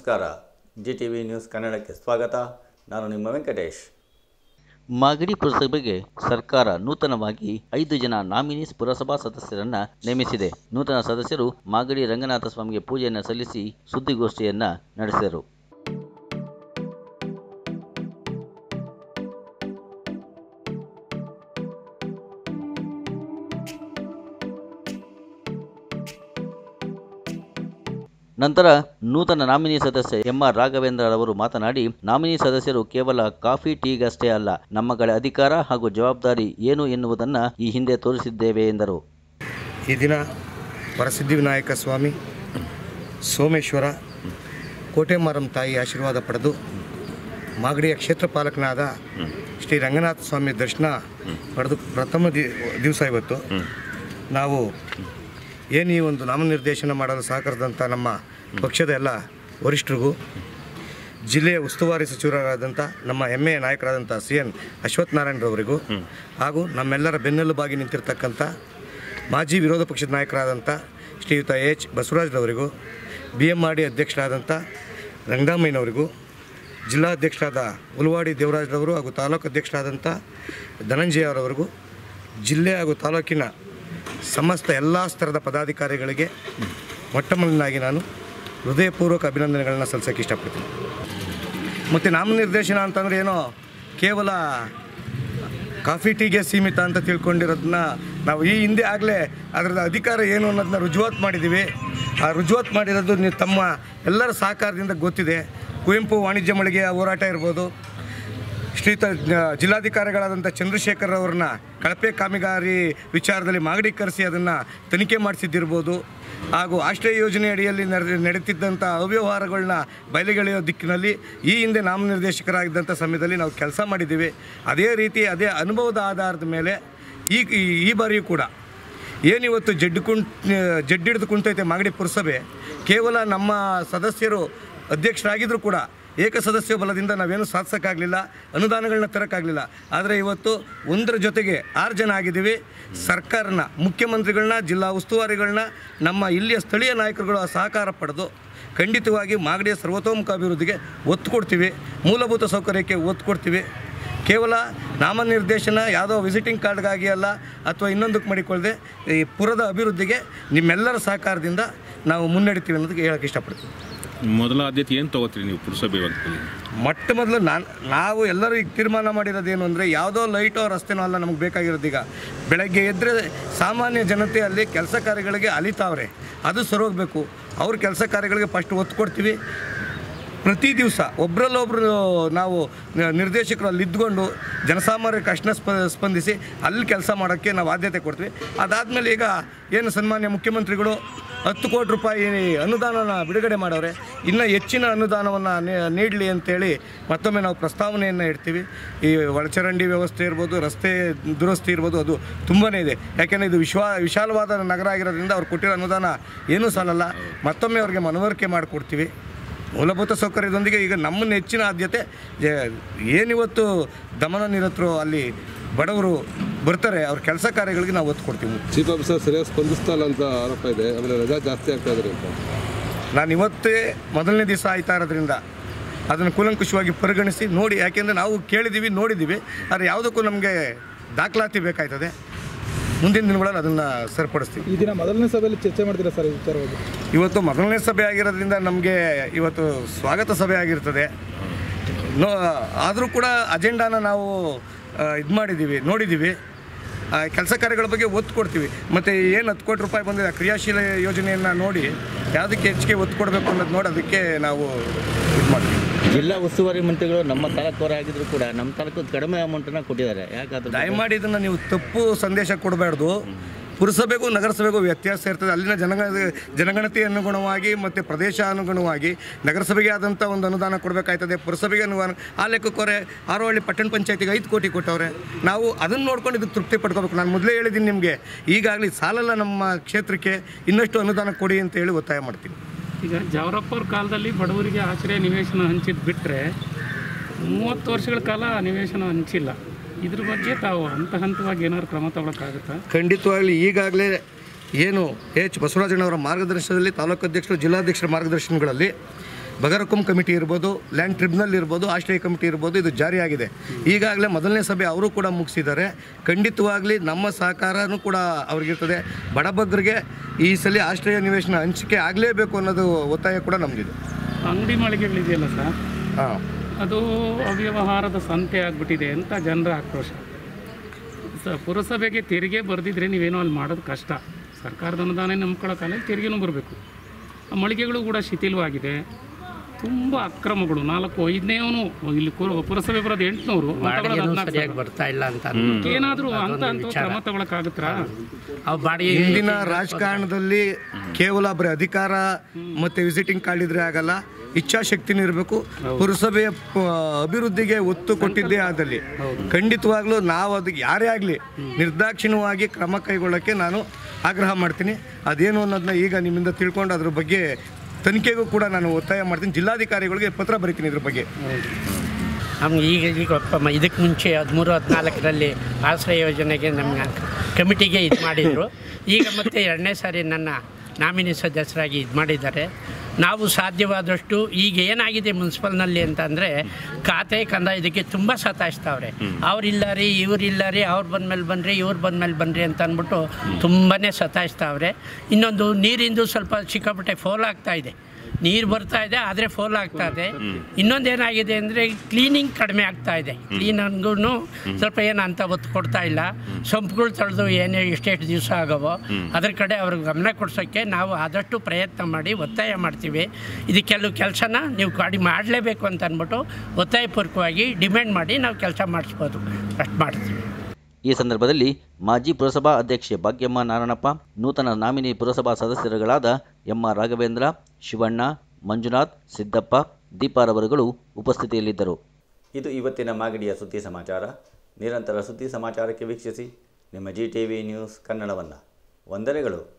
ನಮಸ್ಕಾರ G T V news ಕನ್ನಡಕ್ಕೆ ಸ್ವಾಗತ ನಾನು ನಿಮ್ಮ ವೆಂಕಟೇಶ್ ಮಾಗಡಿ ಪುರಸಭೆಗೆ ಸರ್ಕಾರ ನೂತನವಾಗಿ ಐದು ಜನ ನಾಮಿನೀಸ್ ಪುರಸಭಾ ಸದಸ್ಯರನ್ನ ನೇಮಿಸಿದೆ ನೂತನ ಸದಸ್ಯರು ಮಾಗಡಿ ರಂಗನಾಥ ಸ್ವಾಮಿಗೆ ಪೂಜೆಯನ್ನು ಸಲ್ಲಿಸಿ ಸುದ್ದಿಗೋಷ್ಠಿಯನ್ನ ನಡೆಸಿದರು ನಂತರ ನೂತನ ನಾಮಿನಿ ಸದಸ್ಯ ಎಂ ಆರ್ ರಾಘವೇಂದ್ರ ಅವರು ಮಾತನಾಡಿ ನಾಮಿನಿ ಸದಸ್ಯರು ಕೇವಲ ಕಾಫಿ ಟೀಗಷ್ಟೇ ಅಲ್ಲ ನಮ್ಮ ಕಡೆ ಅಧಿಕಾರ ಹಾಗೂ ಜವಾಬ್ದಾರಿ ಏನು ಎನ್ನುವುದನ್ನು ಈ ಹಿಂದೆ ತೋರಿಸಿದ್ದೇವೆ ಎಂದರು ಈ ದಿನ ವರಸಿದ್ಧಿ ವಿನಾಯಕ ಸ್ವಾಮಿ ಸೋಮೇಶ್ವರ ಕೋಟೆಮಾರಂ ತಾಯಿ ಆಶೀರ್ವಾದ ಪಡೆದು ಮಾಗಡಿಯ ಕ್ಷೇತ್ರ ಪಾಲಕನಾದ ಶ್ರೀ ರಂಗನಾಥ ಸ್ವಾಮಿ ದರ್ಶನ ಪಡೆದು ಪ್ರಥಮ ದಿ ದಿವಸ ಇವತ್ತು ನಾವು ಏನು ಈ ಒಂದು ನಾಮನಿರ್ದೇಶನ ಮಾಡಲು ಸಹಕರಿಸಿದಂಥ ನಮ್ಮ ಪಕ್ಷದ ಎಲ್ಲ ವರಿಷ್ಠರಿಗೂ ಜಿಲ್ಲೆಯ ಉಸ್ತುವಾರಿ ಸಚಿವರಾದಂಥ ನಮ್ಮ ಹೆಮ್ಮೆಯ ನಾಯಕರಾದಂಥ ಸಿ ಎನ್ ಅಶ್ವಥ್ ನಾರಾಯಣರವರಿಗೂ ಹಾಗೂ ನಮ್ಮೆಲ್ಲರ ಬೆನ್ನೆಲುಬಾಗಿ ನಿಂತಿರ್ತಕ್ಕಂಥ ಮಾಜಿ ವಿರೋಧ ಪಕ್ಷದ ನಾಯಕರಾದಂಥ ಶ್ರೀಯುತ ಎಚ್ ಬಸವರಾಜ್ರವರಿಗೂ ಬಿ ಎಮ್ ಆರ್ ಡಿ ಅಧ್ಯಕ್ಷರಾದಂಥ ರಂಗರಾಮಯ್ಯನವರಿಗೂ ಜಿಲ್ಲಾಧ್ಯಕ್ಷರಾದ ಉಲವಾಡಿ ದೇವರಾಜ್ರವರು ಹಾಗೂ ತಾಲೂಕು ಅಧ್ಯಕ್ಷರಾದಂಥ ಧನಂಜಯ ಅವರವರಿಗೂ ಜಿಲ್ಲೆ ಹಾಗೂ ತಾಲೂಕಿನ ಸಮಸ್ತ ಎಲ್ಲ ಸ್ತರದ ಪದಾಧಿಕಾರಿಗಳಿಗೆ ಮೊಟ್ಟ ಮೊದಲನಾಗಿ ನಾನು ಹೃದಯಪೂರ್ವಕ ಅಭಿನಂದನೆಗಳನ್ನ ಸಲ್ಲಿಸೋಕ್ಕೆ ಇಷ್ಟಪಡ್ತೀನಿ ಮತ್ತು ನಾಮನಿರ್ದೇಶನ ಅಂತಂದರೆ ಏನೋ ಕೇವಲ ಕಾಫಿ ಟೀಗೆ ಸೀಮಿತ ಅಂತ ತಿಳ್ಕೊಂಡಿರೋದನ್ನ ನಾವು ಈ ಹಿಂದೆ ಆಗಲೇ ಅದರದ ಅಧಿಕಾರ ಏನು ಅನ್ನೋದನ್ನ ರುಜುವಾತ್ ಮಾಡಿದ್ದೀವಿ ಆ ರುಜುವಾತ್ ಮಾಡಿರೋದು ನೀವು ತಮ್ಮ ಎಲ್ಲರ ಸಹಕಾರದಿಂದ ಗೊತ್ತಿದೆ ಕುವೆಂಪು ವಾಣಿಜ್ಯ ಮಳಿಗೆಯ ಹೋರಾಟ ಇರ್ಬೋದು ಶ್ರೀತ ಜಿಲ್ಲಾಧಿಕಾರಿಗಳಾದಂಥ ಚಂದ್ರಶೇಖರ್ ಅವ್ರನ್ನ ಕಳಪೆ ಕಾಮಗಾರಿ ವಿಚಾರದಲ್ಲಿ ಮಾಗಡಿ ಕರೆಸಿ ಅದನ್ನು ತನಿಖೆ ಮಾಡಿಸಿದ್ದಿರ್ಬೋದು ಹಾಗೂ ಆಶ್ರಯ ಯೋಜನೆ ಅಡಿಯಲ್ಲಿ ನಡೆದ ನಡೀತಿದ್ದಂಥ ಅವ್ಯವಹಾರಗಳನ್ನ ಬಯಲಿಗೆಳೆಯೋ ದಿಕ್ಕಿನಲ್ಲಿ ಈ ಹಿಂದೆ ನಾಮನಿರ್ದೇಶಕರಾಗಿದ್ದಂಥ ಸಮಯದಲ್ಲಿ ನಾವು ಕೆಲಸ ಮಾಡಿದ್ದೀವಿ ಅದೇ ರೀತಿ ಅದೇ ಅನುಭವದ ಆಧಾರದ ಮೇಲೆ ಈ ಈ ಬಾರಿಯೂ ಕೂಡ ಏನಿವತ್ತು ಜಡ್ಡು ಕುಂಟ್ ಜಡ್ಡಿಡಿದು ಕುಂತೈತೆ ಮಾಗಡಿ ಪುರಸಭೆ ಕೇವಲ ನಮ್ಮ ಸದಸ್ಯರು ಅಧ್ಯಕ್ಷರಾಗಿದ್ದರೂ ಕೂಡ ಏಕ ಸದಸ್ಯ ಬಲದಿಂದ ನಾವೇನು ಸಾಧಿಸೋಕ್ಕಾಗಲಿಲ್ಲ ಅನುದಾನಗಳನ್ನ ತರೋಕ್ಕಾಗಲಿಲ್ಲ ಆದರೆ ಇವತ್ತು ಒಂದರ ಜೊತೆಗೆ ಆರು ಜನ ಆಗಿದ್ದೀವಿ ಸರ್ಕಾರನ ಮುಖ್ಯಮಂತ್ರಿಗಳನ್ನ ಜಿಲ್ಲಾ ಉಸ್ತುವಾರಿಗಳನ್ನ ನಮ್ಮ ಇಲ್ಲಿಯ ಸ್ಥಳೀಯ ನಾಯಕರುಗಳು ಆ ಸಹಕಾರ ಪಡೆದು ಖಂಡಿತವಾಗಿ ಮಾಗಡಿಯ ಸರ್ವತೋಮುಖ ಅಭಿವೃದ್ಧಿಗೆ ಒತ್ತು ಕೊಡ್ತೀವಿ ಮೂಲಭೂತ ಸೌಕರ್ಯಕ್ಕೆ ಒತ್ತು ಕೊಡ್ತೀವಿ ಕೇವಲ ನಾಮನಿರ್ದೇಶನ ಯಾವುದೋ ವಿಸಿಟಿಂಗ್ ಕಾರ್ಡ್ಗಾಗಿ ಅಲ್ಲ ಅಥವಾ ಇನ್ನೊಂದಕ್ಕೆ ಮಾಡಿಕೊಳ್ಳದೆ ಈ ಪುರದ ಅಭಿವೃದ್ಧಿಗೆ ನಿಮ್ಮೆಲ್ಲರ ಸಹಕಾರದಿಂದ ನಾವು ಮುನ್ನಡೆತೀವಿ ಅನ್ನೋದಕ್ಕೆ ಹೇಳೋಕ್ಕೆ ಇಷ್ಟಪಡ್ತೀವಿ ಮೊದಲ ಆದ್ಯತೆ ಏನು ತಗೋತೀರಿ ನೀವು ಪುರಸಭೆ ಇವಾಗದಲ್ಲಿ ಮೊಟ್ಟ ಮೊದಲು ನಾನು ನಾವು ಎಲ್ಲರೂ ಈಗ ತೀರ್ಮಾನ ಮಾಡಿರೋದೇನು ಅಂದರೆ ಯಾವುದೋ ಲೈಟೋ ರಸ್ತೆನೋ ಅಲ್ಲ ನಮಗೆ ಬೇಕಾಗಿರೋದು ಈಗ ಬೆಳಗ್ಗೆ ಎದ್ದರೆ ಸಾಮಾನ್ಯ ಜನತೆ ಅಲ್ಲಿ ಕೆಲಸ ಕಾರ್ಯಗಳಿಗೆ ಅಲಿತಾವ್ರೆ ಅದು ಸರೋಗಬೇಕು ಅವ್ರ ಕೆಲಸ ಕಾರ್ಯಗಳಿಗೆ ಫಸ್ಟ್ ಒತ್ತು ಕೊಡ್ತೀವಿ ಪ್ರತಿ ದಿವಸ ಒಬ್ಬರಲ್ಲೊಬ್ಬರು ನಾವು ನ- ನಿರ್ದೇಶಕರು ಅಲ್ಲಿ ಇದ್ಕೊಂಡು ಜನಸಾಮಾನ್ಯರ ಕಷ್ಟ ಸ್ಪ ಸ್ಪಂದಿಸಿ ಅಲ್ಲಿ ಕೆಲಸ ಮಾಡೋಕ್ಕೆ ನಾವು ಆದ್ಯತೆ ಕೊಡ್ತೀವಿ ಅದಾದಮೇಲೆ ಈಗ ಏನು ಸನ್ಮಾನ್ಯ ಮುಖ್ಯಮಂತ್ರಿಗಳು ಹತ್ತು ಕೋಟಿ ರೂಪಾಯಿ ಅನುದಾನನ ಬಿಡುಗಡೆ ಮಾಡವ್ರೆ ಇನ್ನು ಹೆಚ್ಚಿನ ಅನುದಾನವನ್ನು ನೀಡಲಿ ಅಂತೇಳಿ ಮತ್ತೊಮ್ಮೆ ನಾವು ಪ್ರಸ್ತಾವನೆಯನ್ನು ಇಡ್ತೀವಿ ಈ ಒಳಚರಂಡಿ ವ್ಯವಸ್ಥೆ ಇರ್ಬೋದು ರಸ್ತೆ ದುರಸ್ತಿ ಇರ್ಬೋದು ಅದು ತುಂಬಾ ಇದೆ ಯಾಕೆಂದರೆ ಇದು ವಿಶ್ವ ವಿಶಾಲವಾದ ನಗರ ಆಗಿರೋದ್ರಿಂದ ಅವ್ರು ಕೊಟ್ಟಿರೋ ಅನುದಾನ ಏನೂ ಸಾಲಲ್ಲ ಮತ್ತೊಮ್ಮೆ ಅವ್ರಿಗೆ ಮನವರಿಕೆ ಮಾಡಿಕೊಡ್ತೀವಿ ಮೂಲಭೂತ ಸೌಕರ್ಯದೊಂದಿಗೆ ಈಗ ನಮ್ಮ ನೆಚ್ಚಿನ ಆದ್ಯತೆ ಜ- ಏನಿವತ್ತು ದಮನ ನಿರತರು ಅಲ್ಲಿ ಬಡವರು ಬರ್ತಾರೆ ಅವ್ರ ಕೆಲಸ ಕಾರ್ಯಗಳಿಗೆ ನಾವು ಒತ್ತು ಕೊಡ್ತೀವಿ ಚೀಫ್ ಆಫೀಸರ್ ಸರಿಯಾಗಿ ಸ್ಪಂದಿಸ್ತಾ ಇಲ್ಲ ಅಂತ ಆರೋಪ ಇದೆ ಆಮೇಲೆ ರಜಾ ಜಾಸ್ತಿ ಆಗ್ತಾ ಇದ್ದಾರೆ ಅಂತ ನಾನು ಇವತ್ತೇ ಮೊದಲನೇ ದಿವಸ ಆಯ್ತಾ ಇರೋದ್ರಿಂದ ಅದನ್ನು ಕೂಲಂಕುಷವಾಗಿ ಪರಿಗಣಿಸಿ ನೋಡಿ ಯಾಕೆಂದರೆ ನಾವು ಕೇಳಿದ್ದೀವಿ ನೋಡಿದ್ದೀವಿ ಆದರೆ ಯಾವುದಕ್ಕೂ ನಮಗೆ ದಾಖಲಾತಿ ಬೇಕಾಯ್ತದೆ ಮುಂದಿನ ದಿನಗಳಲ್ಲಿ ಅದನ್ನು ಸರಿಪಡಿಸ್ತೀವಿ ಈ ದಿನ ಮೊದಲನೇ ಸಭೆಯಲ್ಲಿ ಚರ್ಚೆ ಮಾಡ್ತೀರಾ ಸರ್ ಈ ವಿಚಾರವಾಗಿ ಇವತ್ತು ಮೊದಲನೇ ಸಭೆ ಆಗಿರೋದ್ರಿಂದ ನಮಗೆ ಇವತ್ತು ಸ್ವಾಗತ ಸಭೆ ಆಗಿರ್ತದೆ ನೋ ಆದರೂ ಕೂಡ ಅಜೆಂಡಾನ ನಾವು ಇದು ಮಾಡಿದ್ದೀವಿ ನೋಡಿದ್ದೀವಿ ಕೆಲಸ ಕಾರ್ಯಗಳ ಬಗ್ಗೆ ಒತ್ತು ಕೊಡ್ತೀವಿ ಮತ್ತು ಏನು ಹತ್ತು ಕೋಟಿ ರೂಪಾಯಿ ಬಂದಿದೆ ಆ ಕ್ರಿಯಾಶೀಲ ಯೋಜನೆಯನ್ನು ನೋಡಿ ಯಾವುದಕ್ಕೆ ಹೆಚ್ಚಿಗೆ ಒತ್ತು ಕೊಡಬೇಕು ಅನ್ನೋದು ನೋಡಿ ಅದಕ್ಕೆ ನಾವು ಇದು ಮಾಡ್ತೀವಿ ಜಿಲ್ಲಾ ಉಸ್ತುವಾರಿ ಮಂತ್ರಿಗಳು ನಮ್ಮ ತಾಲೂಕವರಾಗಿದ್ರು ಕೂಡ ನಮ್ಮ ತಾಲೂಕು ಕಡಿಮೆ ಅಮೌಂಟನ್ನು ಕೊಟ್ಟಿದ್ದಾರೆ ಯಾಕಾದ್ರೆ ದಯಮಾಡಿ ಇದನ್ನು ನೀವು ತಪ್ಪು ಸಂದೇಶ ಕೊಡಬಾರ್ದು ಪುರಸಭೆಗೂ ನಗರಸಭೆಗೂ ವ್ಯತ್ಯಾಸ ಇರ್ತದೆ ಅಲ್ಲಿನ ಜನಗ ಜನಗಣತಿ ಅನುಗುಣವಾಗಿ ಮತ್ತು ಪ್ರದೇಶ ಅನುಗುಣವಾಗಿ ನಗರಸಭೆಗೆ ಆದಂಥ ಒಂದು ಅನುದಾನ ಕೊಡಬೇಕಾಯ್ತದೆ ಪುರಸಭೆಗೆ ಅನುದಾನ ಆ ಲೆಕ್ಕಕ್ಕೋರೆ ಆರೋಹಳ್ಳಿ ಪಟ್ಟಣ ಪಂಚಾಯತಿಗೆ ಐದು ಕೋಟಿ ಕೊಟ್ಟವ್ರೆ ನಾವು ಅದನ್ನು ನೋಡ್ಕೊಂಡು ಇದಕ್ಕೆ ತೃಪ್ತಿ ಪಡ್ಕೋಬೇಕು ನಾನು ಮೊದಲೇ ಹೇಳಿದ್ದೀನಿ ನಿಮಗೆ ಈಗಾಗಲೇ ಸಾಲಲ್ಲ ನಮ್ಮ ಕ್ಷೇತ್ರಕ್ಕೆ ಇನ್ನಷ್ಟು ಅನುದಾನ ಕೊಡಿ ಅಂತ ಹೇಳಿ ಒತ್ತಾಯ ಮಾಡ್ತೀನಿ ಈಗ ಜಾವರಪ್ಪ ಅವ್ರ ಕಾಲದಲ್ಲಿ ಬಡವರಿಗೆ ಆಶ್ರಯ ನಿವೇಶನ ಹಂಚಿದ್ದು ಬಿಟ್ಟರೆ ಮೂವತ್ತು ವರ್ಷಗಳ ಕಾಲ ನಿವೇಶನ ಹಂಚಿಲ್ಲ ಇದ್ರ ಬಗ್ಗೆ ತಾವು ಹಂತ ಹಂತವಾಗಿ ಏನಾದ್ರು ಕ್ರಮ ತಗೊಳಕ್ಕಾಗುತ್ತಾ ಖಂಡಿತವಾಗ್ಲಿ ಈಗಾಗಲೇ ಏನು ಎಚ್ ಬಸವರಾಜಣ್ಣವರ ಮಾರ್ಗದರ್ಶನದಲ್ಲಿ ತಾಲೂಕು ಅಧ್ಯಕ್ಷರು ಜಿಲ್ಲಾಧ್ಯಕ್ಷರ ಮಾರ್ಗದರ್ಶನಗಳಲ್ಲಿ ಬಗರಕುಂ ಕಮಿಟಿ ಇರ್ಬೋದು ಲ್ಯಾಂಡ್ ಟ್ರಿಬ್ಯುನಲ್ ಇರ್ಬೋದು ಆಶ್ರಯ ಕಮಿಟಿ ಇರ್ಬೋದು ಇದು ಜಾರಿಯಾಗಿದೆ ಈಗಾಗಲೇ ಮೊದಲನೇ ಸಭೆ ಅವರು ಕೂಡ ಮುಗಿಸಿದ್ದಾರೆ ಖಂಡಿತವಾಗಲಿ ನಮ್ಮ ಸಹಕಾರನೂ ಕೂಡ ಅವ್ರಿಗಿರ್ತದೆ ಬಡಬಗ್ಗರಿಗೆ ಈ ಸಲ ಆಶ್ರಯ ನಿವೇಶನ ಹಂಚಿಕೆ ಆಗಲೇಬೇಕು ಅನ್ನೋದು ಒತ್ತಾಯ ಕೂಡ ನಮಗಿದೆ ಅಂಗಡಿ ಮಳಿಗೆಗಳಿದೆಯಲ್ಲ ಸರ್ ಹಾಂ ಅದು ಅವ್ಯವಹಾರದ ಸಂತೆ ಆಗಿಬಿಟ್ಟಿದೆ ಅಂತ ಜನರ ಆಕ್ರೋಶ ಸ ಪುರಸಭೆಗೆ ತೆರಿಗೆ ಬರೆದಿದ್ರೆ ನೀವೇನೋ ಅಲ್ಲಿ ಮಾಡೋದು ಕಷ್ಟ ಸರ್ಕಾರದ ಅನುದಾನ ನಂಬ್ಕೊಳ್ಳೋಕ್ಕಲ್ಲ ತೆರಿಗೆನೂ ಬರಬೇಕು ಆ ಮಳಿಗೆಗಳು ಕೂಡ ಶಿಥಿಲವಾಗಿದೆ ತುಂಬ ಅಕ್ರಮಗಳು ನಾಲ್ಕು ಐದನೇವನು ಇಲ್ಲಿ ಕುರು- ಪುರಸಭೆ ಬರೋದು ಎಂಟುನೂರು ಸರಿಯಾಗಿ ಬರ್ತಾ ಇಲ್ಲ ಅಂತ ಏನಾದರೂ ಅಂತ ಅಂತ ಕ್ರಮ ತಗೊಳಕ್ಕಾಗತ್ತಾ ಅವು ಬಾಡಿಗೆ ಇಂದಿನ ರಾಜಕಾರಣದಲ್ಲಿ ಕೇವಲ ಬರೀ ಅಧಿಕಾರ ಮತ್ತೆ ವಿಸಿಟಿಂಗ್ ಕಾರ್ಡ್ ಇದ್ರೆ ಆಗಲ್ಲ ಇಚ್ಛಾಶಕ್ತಿನೂ ಇರಬೇಕು ಪುರಸಭೆಯ ಪ- ಅಭಿವೃದ್ಧಿಗೆ ಒತ್ತು ಕೊಟ್ಟಿದ್ದೇ ಆದಲ್ಲಿ ಖಂಡಿತವಾಗ್ಲೂ ನಾವು ಅದಕ್ಕೆ ಯಾರೇ ಆಗಲಿ ನಿರ್ದಾಕ್ಷಿಣ್ಯವಾಗಿ ಕ್ರಮ ಕೈಗೊಳ್ಳೋಕ್ಕೆ ನಾನು ಆಗ್ರಹ ಮಾಡ್ತೀನಿ ಅದೇನು ಅನ್ನೋದನ್ನ ಈಗ ನಿಮ್ಮಿಂದ ತಿಳ್ಕೊಂಡು ಅದ್ರ ಬಗ್ಗೆ ತನಿಖೆಗೂ ಕೂಡ ನಾನು ಒತ್ತಾಯ ಮಾಡ್ತೀನಿ ಜಿಲ್ಲಾಧಿಕಾರಿಗಳಿಗೆ ಪತ್ರ ಬರೀತೀನಿ ಇದ್ರ ಬಗ್ಗೆ ನಮ್ಗೆ ಈಗ ಈಗ ಪ- ಇದಕ್ಕೆ ಮುಂಚೆ ಹದಿಮೂರು ಹದಿನಾಲ್ಕರಲ್ಲಿ ಆಶ್ರಯ ಯೋಜನೆಗೆ ನಮ್ಮ ಕಮಿಟಿಗೆ ಇದು ಮಾಡಿದರು ಈಗ ಮತ್ತೆ ಎರಡನೇ ಸಾರಿ ನನ್ನ ನಾಮಿನಿ ಸದಸ್ಯರಾಗಿ ಇದು ಮಾಡಿದ್ದಾರೆ ನಾವು ಸಾಧ್ಯವಾದಷ್ಟು ಈಗ ಏನಾಗಿದೆ ಮುನ್ಸಿಪಲ್ನಲ್ಲಿ ಅಂತಂದರೆ ಖಾತೆ ಕಂದ ಇದಕ್ಕೆ ತುಂಬ ಸತಾಯಿಸ್ತಾವ್ರೆ ಅವ್ರಿಲ್ಲ ರೀ ಇವ್ರಿಲ್ಲ ರೀ ಅವ್ರು ಬಂದಮೇಲೆ ಬನ್ನಿರಿ ಇವ್ರು ಬಂದಮೇಲೆ ಬನ್ನಿರಿ ಅಂತ ಅಂದ್ಬಿಟ್ಟು ತುಂಬಾ ಸತಾಯಿಸ್ತಾವ್ರೆ ಇನ್ನೊಂದು ನೀರಿಂದು ಸ್ವಲ್ಪ ಸಿಕ್ಕಾಪಟ್ಟೆ ಫೋಲ್ ಆಗ್ತಾ ಇದೆ ನೀರು ಬರ್ತಾ ಇದೆ ಆದರೆ ಫೋಲ್ ಆಗ್ತಾ ಇದೆ ಇನ್ನೊಂದೇನಾಗಿದೆ ಅಂದರೆ ಕ್ಲೀನಿಂಗ್ ಕಡಿಮೆ ಆಗ್ತಾ ಇದೆ ಕ್ಲೀನಿಂಗೂ ಸ್ವಲ್ಪ ಏನು ಅಂತ ಒತ್ತು ಕೊಡ್ತಾ ಇಲ್ಲ ಸೊಂಪುಗಳು ತಳೆದು ಏನೇ ಎಷ್ಟೆಷ್ಟು ದಿವಸ ಆಗವೋ ಅದ್ರ ಕಡೆ ಅವ್ರಿಗೆ ಗಮನ ಕೊಡ್ಸೋಕ್ಕೆ ನಾವು ಆದಷ್ಟು ಪ್ರಯತ್ನ ಮಾಡಿ ಒತ್ತಾಯ ಮಾಡ್ತೀವಿ ಇದು ಕೆಲವು ಕೆಲಸನ ನೀವು ಗಾಡಿ ಮಾಡಲೇಬೇಕು ಅಂತ ಅಂದ್ಬಿಟ್ಟು ಒತ್ತಾಯಪೂರ್ವಕವಾಗಿ ಡಿಮ್ಯಾಂಡ್ ಮಾಡಿ ನಾವು ಕೆಲಸ ಮಾಡಿಸ್ಬೋದು ಅಷ್ಟು ಮಾಡ್ತೀವಿ ಈ ಸಂದರ್ಭದಲ್ಲಿ ಮಾಜಿ ಪುರಸಭಾ ಅಧ್ಯಕ್ಷೆ ಭಾಗ್ಯಮ್ಮ ನಾರಾಯಣಪ್ಪ ನೂತನ ನಾಮಿನಿ ಪುರಸಭಾ ಸದಸ್ಯರುಗಳಾದ ಎಂ ಆರ್ ರಾಘವೇಂದ್ರ ಶಿವಣ್ಣ ಮಂಜುನಾಥ್ ಸಿದ್ದಪ್ಪ ದೀಪಾರವರುಗಳು ಉಪಸ್ಥಿತಿಯಲ್ಲಿದ್ದರು ಇದು ಇವತ್ತಿನ ಮಾಗಡಿಯ ಸುದ್ದಿ ಸಮಾಚಾರ ನಿರಂತರ ಸುದ್ದಿ ಸಮಾಚಾರಕ್ಕೆ ವೀಕ್ಷಿಸಿ ನಿಮ್ಮ ಜಿ ಟಿ ವಿ ನ್ಯೂಸ್ ಕನ್ನಡವನ್ನು ವಂದನೆಗಳು